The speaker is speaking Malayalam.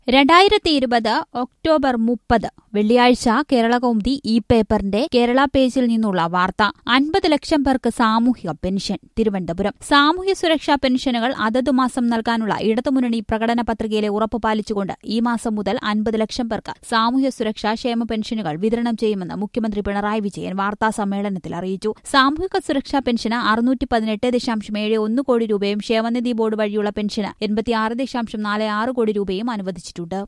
രണ്ടായിരത്തി ഇരുപത് ഒക്ടോബർ മുപ്പത് വെള്ളിയാഴ്ച കേരളകൗമുദി ഈ പേപ്പറിന്റെ കേരള പേജിൽ നിന്നുള്ള വാർത്ത അൻപത് ലക്ഷം പേർക്ക് സാമൂഹിക പെൻഷൻ തിരുവനന്തപുരം സാമൂഹ്യ സുരക്ഷാ പെൻഷനുകൾ അതതു മാസം നൽകാനുള്ള ഇടതുമുന്നണി പ്രകടന പത്രികയിലെ ഉറപ്പ് പാലിച്ചുകൊണ്ട് ഈ മാസം മുതൽ അൻപത് ലക്ഷം പേർക്ക് സാമൂഹ്യ സുരക്ഷാ ക്ഷേമ പെൻഷനുകൾ വിതരണം ചെയ്യുമെന്ന് മുഖ്യമന്ത്രി പിണറായി വിജയൻ വാർത്താ സമ്മേളനത്തിൽ അറിയിച്ചു സാമൂഹിക സുരക്ഷാ പെൻഷന് അറുന്നൂറ്റി പതിനെട്ട് ദശാംശം ഏഴ് ഒന്ന് കോടി രൂപയും ക്ഷേമനിധി ബോർഡ് വഴിയുള്ള പെൻഷന് എൺപത്തിയാറ് ദശാംശം നാല് ആറ് കോടി രൂപയും അനുവദിച്ചിട്ടുണ്ട്